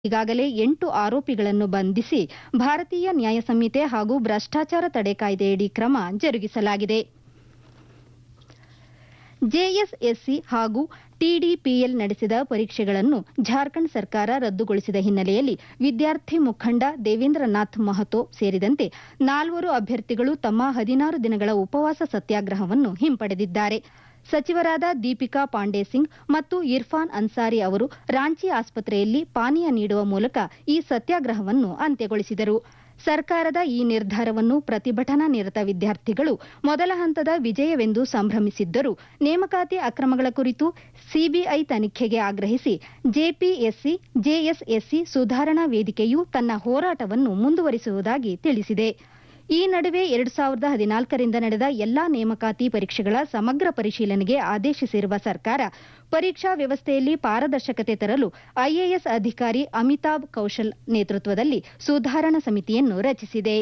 ಈಗಾಗಲೇ ಎಂಟು ಆರೋಪಿಗಳನ್ನು ಬಂಧಿಸಿ ಭಾರತೀಯ ನ್ಯಾಯ ಸಂಹಿತೆ ಹಾಗೂ ಭ್ರಷ್ಟಾಚಾರ ತಡೆ ಕಾಯ್ದೆಯಡಿ ಕ್ರಮ ಜರುಗಿಸಲಾಗಿದೆ ಜೆಎಸ್ಎಸ್ಸಿ ಹಾಗೂ ಟಿಡಿಪಿಎಲ್ ನಡೆಸಿದ ಪರೀಕ್ಷೆಗಳನ್ನು ಜಾರ್ಖಂಡ್ ಸರ್ಕಾರ ರದ್ದುಗೊಳಿಸಿದ ಹಿನ್ನೆಲೆಯಲ್ಲಿ ವಿದ್ಯಾರ್ಥಿ ಮುಖಂಡ ದೇವೇಂದ್ರನಾಥ್ ಮಹತೋ ಸೇರಿದಂತೆ ನಾಲ್ವರು ಅಭ್ಯರ್ಥಿಗಳು ತಮ್ಮ ಹದಿನಾರು ದಿನಗಳ ಉಪವಾಸ ಸತ್ಯಾಗ್ರಹವನ್ನು ಹಿಂಪಡೆದಿದ್ದಾರೆ ಸಚಿವರಾದ ದೀಪಿಕಾ ಪಾಂಡೆ ಸಿಂಗ್ ಮತ್ತು ಇರ್ಫಾನ್ ಅನ್ಸಾರಿ ಅವರು ರಾಂಚಿ ಆಸ್ಪತ್ರೆಯಲ್ಲಿ ಪಾನೀಯ ನೀಡುವ ಮೂಲಕ ಈ ಸತ್ಯಾಗ್ರಹವನ್ನು ಅಂತ್ಯಗೊಳಿಸಿದರು ಸರ್ಕಾರದ ಈ ನಿರ್ಧಾರವನ್ನು ಪ್ರತಿಭಟನಾ ನಿರತ ವಿದ್ಯಾರ್ಥಿಗಳು ಮೊದಲ ಹಂತದ ವಿಜಯವೆಂದು ಸಂಭ್ರಮಿಸಿದ್ದರೂ ನೇಮಕಾತಿ ಅಕ್ರಮಗಳ ಕುರಿತು ಸಿಬಿಐ ತನಿಖೆಗೆ ಆಗ್ರಹಿಸಿ ಜೆಪಿಎಸ್ಸಿ ಜೆಎಸ್ಎಸ್ಸಿ ಸುಧಾರಣಾ ವೇದಿಕೆಯು ತನ್ನ ಹೋರಾಟವನ್ನು ಮುಂದುವರಿಸುವುದಾಗಿ ತಿಳಿಸಿದೆ ಈ ನಡುವೆ ಎರಡು ಸಾವಿರದ ಹದಿನಾಲ್ಕರಿಂದ ನಡೆದ ಎಲ್ಲಾ ನೇಮಕಾತಿ ಪರೀಕ್ಷೆಗಳ ಸಮಗ್ರ ಪರಿಶೀಲನೆಗೆ ಆದೇಶಿಸಿರುವ ಸರ್ಕಾರ ಪರೀಕ್ಷಾ ವ್ಯವಸ್ಥೆಯಲ್ಲಿ ಪಾರದರ್ಶಕತೆ ತರಲು ಐಎಎಸ್ ಅಧಿಕಾರಿ ಅಮಿತಾಬ್ ಕೌಶಲ್ ನೇತೃತ್ವದಲ್ಲಿ ಸುಧಾರಣಾ ಸಮಿತಿಯನ್ನು ರಚಿಸಿದೆ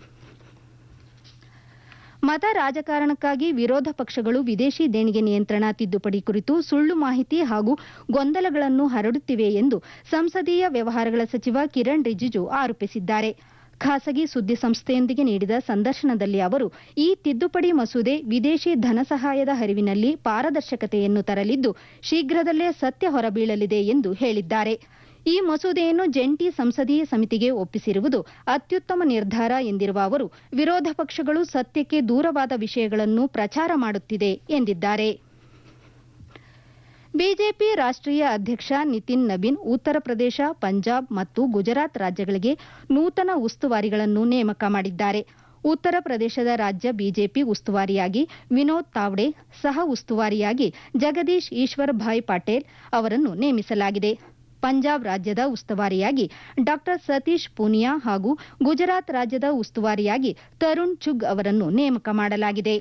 ಮತ ರಾಜಕಾರಣಕ್ಕಾಗಿ ವಿರೋಧ ಪಕ್ಷಗಳು ವಿದೇಶಿ ದೇಣಿಗೆ ನಿಯಂತ್ರಣ ತಿದ್ದುಪಡಿ ಕುರಿತು ಸುಳ್ಳು ಮಾಹಿತಿ ಹಾಗೂ ಗೊಂದಲಗಳನ್ನು ಹರಡುತ್ತಿವೆ ಎಂದು ಸಂಸದೀಯ ವ್ಯವಹಾರಗಳ ಸಚಿವ ಕಿರಣ್ ರಿಜಿಜು ಆರೋಪಿಸಿದ್ದಾರೆ ಖಾಸಗಿ ಸುದ್ದಿ ಸಂಸ್ಥೆಯೊಂದಿಗೆ ನೀಡಿದ ಸಂದರ್ಶನದಲ್ಲಿ ಅವರು ಈ ತಿದ್ದುಪಡಿ ಮಸೂದೆ ವಿದೇಶಿ ಧನಸಹಾಯದ ಹರಿವಿನಲ್ಲಿ ಪಾರದರ್ಶಕತೆಯನ್ನು ತರಲಿದ್ದು ಶೀಘ್ರದಲ್ಲೇ ಸತ್ಯ ಹೊರಬೀಳಲಿದೆ ಎಂದು ಹೇಳಿದ್ದಾರೆ ಈ ಮಸೂದೆಯನ್ನು ಜಂಟಿ ಸಂಸದೀಯ ಸಮಿತಿಗೆ ಒಪ್ಪಿಸಿರುವುದು ಅತ್ಯುತ್ತಮ ನಿರ್ಧಾರ ಎಂದಿರುವ ಅವರು ವಿರೋಧ ಪಕ್ಷಗಳು ಸತ್ಯಕ್ಕೆ ದೂರವಾದ ವಿಷಯಗಳನ್ನು ಪ್ರಚಾರ ಮಾಡುತ್ತಿದೆ ಎಂದಿದ್ದಾರೆ ಬಿಜೆಪಿ ರಾಷ್ಟ್ರೀಯ ಅಧ್ಯಕ್ಷ ನಿತಿನ್ ನಬೀನ್ ಉತ್ತರ ಪ್ರದೇಶ ಪಂಜಾಬ್ ಮತ್ತು ಗುಜರಾತ್ ರಾಜ್ಯಗಳಿಗೆ ನೂತನ ಉಸ್ತುವಾರಿಗಳನ್ನು ನೇಮಕ ಮಾಡಿದ್ದಾರೆ ಉತ್ತರ ಪ್ರದೇಶದ ರಾಜ್ಯ ಬಿಜೆಪಿ ಉಸ್ತುವಾರಿಯಾಗಿ ವಿನೋದ್ ತಾವ್ಡೆ ಸಹ ಉಸ್ತುವಾರಿಯಾಗಿ ಜಗದೀಶ್ ಈಶ್ವರ್ ಭಾಯ್ ಪಟೇಲ್ ಅವರನ್ನು ನೇಮಿಸಲಾಗಿದೆ ಪಂಜಾಬ್ ರಾಜ್ಯದ ಉಸ್ತುವಾರಿಯಾಗಿ ಡಾ ಸತೀಶ್ ಪೂನಿಯಾ ಹಾಗೂ ಗುಜರಾತ್ ರಾಜ್ಯದ ಉಸ್ತುವಾರಿಯಾಗಿ ತರುಣ್ ಚುಗ್ ಅವರನ್ನು ನೇಮಕ ಮಾಡಲಾಗಿದೆ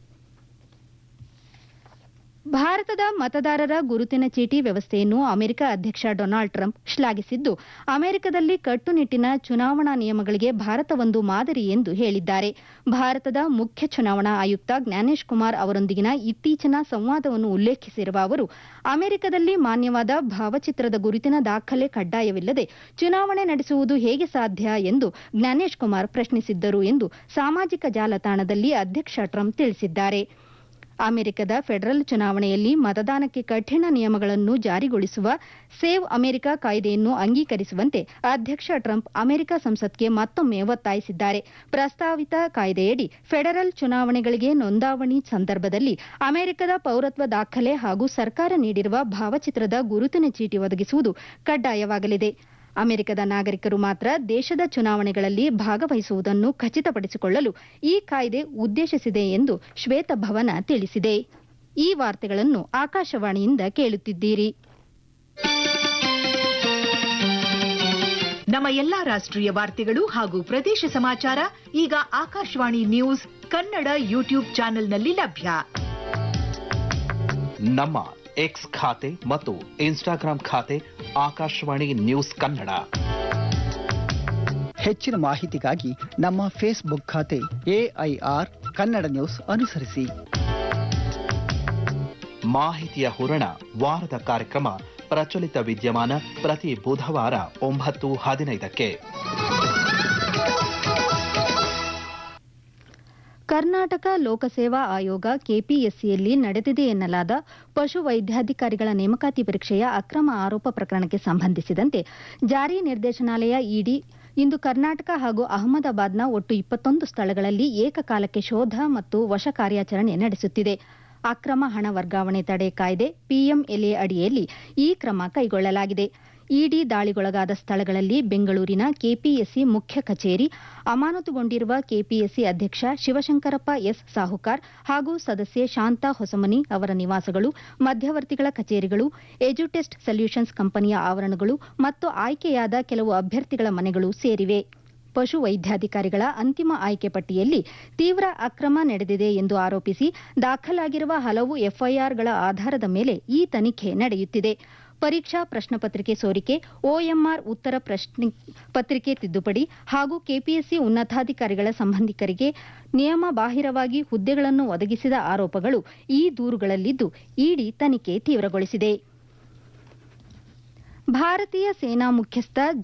ಭಾರತದ ಮತದಾರರ ಗುರುತಿನ ಚೀಟಿ ವ್ಯವಸ್ಥೆಯನ್ನು ಅಮೆರಿಕ ಅಧ್ಯಕ್ಷ ಡೊನಾಲ್ಡ್ ಟ್ರಂಪ್ ಶ್ಲಾಘಿಸಿದ್ದು ಅಮೆರಿಕದಲ್ಲಿ ಕಟ್ಟುನಿಟ್ಟಿನ ಚುನಾವಣಾ ನಿಯಮಗಳಿಗೆ ಭಾರತವೊಂದು ಮಾದರಿ ಎಂದು ಹೇಳಿದ್ದಾರೆ ಭಾರತದ ಮುಖ್ಯ ಚುನಾವಣಾ ಆಯುಕ್ತ ಜ್ಞಾನೇಶ್ ಕುಮಾರ್ ಅವರೊಂದಿಗಿನ ಇತ್ತೀಚಿನ ಸಂವಾದವನ್ನು ಉಲ್ಲೇಖಿಸಿರುವ ಅವರು ಅಮೆರಿಕದಲ್ಲಿ ಮಾನ್ಯವಾದ ಭಾವಚಿತ್ರದ ಗುರುತಿನ ದಾಖಲೆ ಕಡ್ಡಾಯವಿಲ್ಲದೆ ಚುನಾವಣೆ ನಡೆಸುವುದು ಹೇಗೆ ಸಾಧ್ಯ ಎಂದು ಜ್ಞಾನೇಶ್ ಕುಮಾರ್ ಪ್ರಶ್ನಿಸಿದ್ದರು ಎಂದು ಸಾಮಾಜಿಕ ಜಾಲತಾಣದಲ್ಲಿ ಅಧ್ಯಕ್ಷ ಟ್ರಂಪ್ ತಿಳಿಸಿದ್ದಾರೆ ಅಮೆರಿಕದ ಫೆಡರಲ್ ಚುನಾವಣೆಯಲ್ಲಿ ಮತದಾನಕ್ಕೆ ಕಠಿಣ ನಿಯಮಗಳನ್ನು ಜಾರಿಗೊಳಿಸುವ ಸೇವ್ ಅಮೆರಿಕ ಕಾಯ್ದೆಯನ್ನು ಅಂಗೀಕರಿಸುವಂತೆ ಅಧ್ಯಕ್ಷ ಟ್ರಂಪ್ ಅಮೆರಿಕ ಸಂಸತ್ಗೆ ಮತ್ತೊಮ್ಮೆ ಒತ್ತಾಯಿಸಿದ್ದಾರೆ ಪ್ರಸ್ತಾವಿತ ಕಾಯ್ದೆಯಡಿ ಫೆಡರಲ್ ಚುನಾವಣೆಗಳಿಗೆ ನೋಂದಾವಣಿ ಸಂದರ್ಭದಲ್ಲಿ ಅಮೆರಿಕದ ಪೌರತ್ವ ದಾಖಲೆ ಹಾಗೂ ಸರ್ಕಾರ ನೀಡಿರುವ ಭಾವಚಿತ್ರದ ಗುರುತಿನ ಚೀಟಿ ಒದಗಿಸುವುದು ಕಡ್ಡಾಯವಾಗಲಿದೆ ಅಮೆರಿಕದ ನಾಗರಿಕರು ಮಾತ್ರ ದೇಶದ ಚುನಾವಣೆಗಳಲ್ಲಿ ಭಾಗವಹಿಸುವುದನ್ನು ಖಚಿತಪಡಿಸಿಕೊಳ್ಳಲು ಈ ಕಾಯ್ದೆ ಉದ್ದೇಶಿಸಿದೆ ಎಂದು ಶ್ವೇತಭವನ ತಿಳಿಸಿದೆ ಈ ವಾರ್ತೆಗಳನ್ನು ಆಕಾಶವಾಣಿಯಿಂದ ಕೇಳುತ್ತಿದ್ದೀರಿ ನಮ್ಮ ಎಲ್ಲಾ ರಾಷ್ಟ್ರೀಯ ವಾರ್ತೆಗಳು ಹಾಗೂ ಪ್ರದೇಶ ಸಮಾಚಾರ ಈಗ ಆಕಾಶವಾಣಿ ನ್ಯೂಸ್ ಕನ್ನಡ ಯೂಟ್ಯೂಬ್ ಚಾನೆಲ್ನಲ್ಲಿ ಲಭ್ಯ ನಮ್ಮ ಎಕ್ಸ್ ಖಾತೆ ಮತ್ತು ಇನ್ಸ್ಟಾಗ್ರಾಂ ಖಾತೆ ಆಕಾಶವಾಣಿ ನ್ಯೂಸ್ ಕನ್ನಡ ಹೆಚ್ಚಿನ ಮಾಹಿತಿಗಾಗಿ ನಮ್ಮ ಫೇಸ್ಬುಕ್ ಖಾತೆ ಎಐಆರ್ ಕನ್ನಡ ನ್ಯೂಸ್ ಅನುಸರಿಸಿ ಮಾಹಿತಿಯ ಹೂರಣ ವಾರದ ಕಾರ್ಯಕ್ರಮ ಪ್ರಚಲಿತ ವಿದ್ಯಮಾನ ಪ್ರತಿ ಬುಧವಾರ ಒಂಬತ್ತು ಹದಿನೈದಕ್ಕೆ ಕರ್ನಾಟಕ ಲೋಕಸೇವಾ ಆಯೋಗ ಕೆಪಿಎಸ್ಸಿಯಲ್ಲಿ ನಡೆದಿದೆ ಎನ್ನಲಾದ ಪಶು ವೈದ್ಯಾಧಿಕಾರಿಗಳ ನೇಮಕಾತಿ ಪರೀಕ್ಷೆಯ ಅಕ್ರಮ ಆರೋಪ ಪ್ರಕರಣಕ್ಕೆ ಸಂಬಂಧಿಸಿದಂತೆ ಜಾರಿ ನಿರ್ದೇಶನಾಲಯ ಇಡಿ ಇಂದು ಕರ್ನಾಟಕ ಹಾಗೂ ಅಹಮದಾಬಾದ್ನ ಒಟ್ಟು ಇಪ್ಪತ್ತೊಂದು ಸ್ಥಳಗಳಲ್ಲಿ ಏಕಕಾಲಕ್ಕೆ ಶೋಧ ಮತ್ತು ವಶ ಕಾರ್ಯಾಚರಣೆ ನಡೆಸುತ್ತಿದೆ ಅಕ್ರಮ ಹಣ ವರ್ಗಾವಣೆ ತಡೆ ಕಾಯ್ದೆ ಪಿಎಂಎಲ್ಎ ಅಡಿಯಲ್ಲಿ ಈ ಕ್ರಮ ಕೈಗೊಳ್ಳಲಾಗಿದೆ ಇಡಿ ದಾಳಿಗೊಳಗಾದ ಸ್ಥಳಗಳಲ್ಲಿ ಬೆಂಗಳೂರಿನ ಕೆಪಿಎಸ್ಸಿ ಮುಖ್ಯ ಕಚೇರಿ ಅಮಾನತುಗೊಂಡಿರುವ ಕೆಪಿಎಸ್ಸಿ ಅಧ್ಯಕ್ಷ ಶಿವಶಂಕರಪ್ಪ ಎಸ್ ಸಾಹುಕಾರ್ ಹಾಗೂ ಸದಸ್ಯೆ ಶಾಂತಾ ಹೊಸಮನಿ ಅವರ ನಿವಾಸಗಳು ಮಧ್ಯವರ್ತಿಗಳ ಕಚೇರಿಗಳು ಎಜುಟೆಸ್ಟ್ ಸೊಲ್ಯೂಷನ್ಸ್ ಕಂಪನಿಯ ಆವರಣಗಳು ಮತ್ತು ಆಯ್ಕೆಯಾದ ಕೆಲವು ಅಭ್ಯರ್ಥಿಗಳ ಮನೆಗಳು ಸೇರಿವೆ ಪಶು ವೈದ್ಯಾಧಿಕಾರಿಗಳ ಅಂತಿಮ ಆಯ್ಕೆ ಪಟ್ಟಿಯಲ್ಲಿ ತೀವ್ರ ಅಕ್ರಮ ನಡೆದಿದೆ ಎಂದು ಆರೋಪಿಸಿ ದಾಖಲಾಗಿರುವ ಹಲವು ಎಫ್ಐಆರ್ಗಳ ಆಧಾರದ ಮೇಲೆ ಈ ತನಿಖೆ ನಡೆಯುತ್ತಿದೆ ಪರೀಕ್ಷಾ ಪ್ರಶ್ನಪತ್ರಿಕೆ ಸೋರಿಕೆ ಒಎಂಆರ್ ಉತ್ತರ ಪ್ರಶ್ನೆ ಪತ್ರಿಕೆ ತಿದ್ದುಪಡಿ ಹಾಗೂ ಕೆಪಿಎಸ್ಸಿ ಉನ್ನತಾಧಿಕಾರಿಗಳ ಸಂಬಂಧಿಕರಿಗೆ ನಿಯಮ ಬಾಹಿರವಾಗಿ ಹುದ್ದೆಗಳನ್ನು ಒದಗಿಸಿದ ಆರೋಪಗಳು ಈ ದೂರುಗಳಲ್ಲಿದ್ದು ಇಡಿ ತನಿಖೆ ತೀವ್ರಗೊಳಿಸಿದೆ ಭಾರತೀಯ ಸೇನಾ ಮುಖ್ಯಸ್ಥ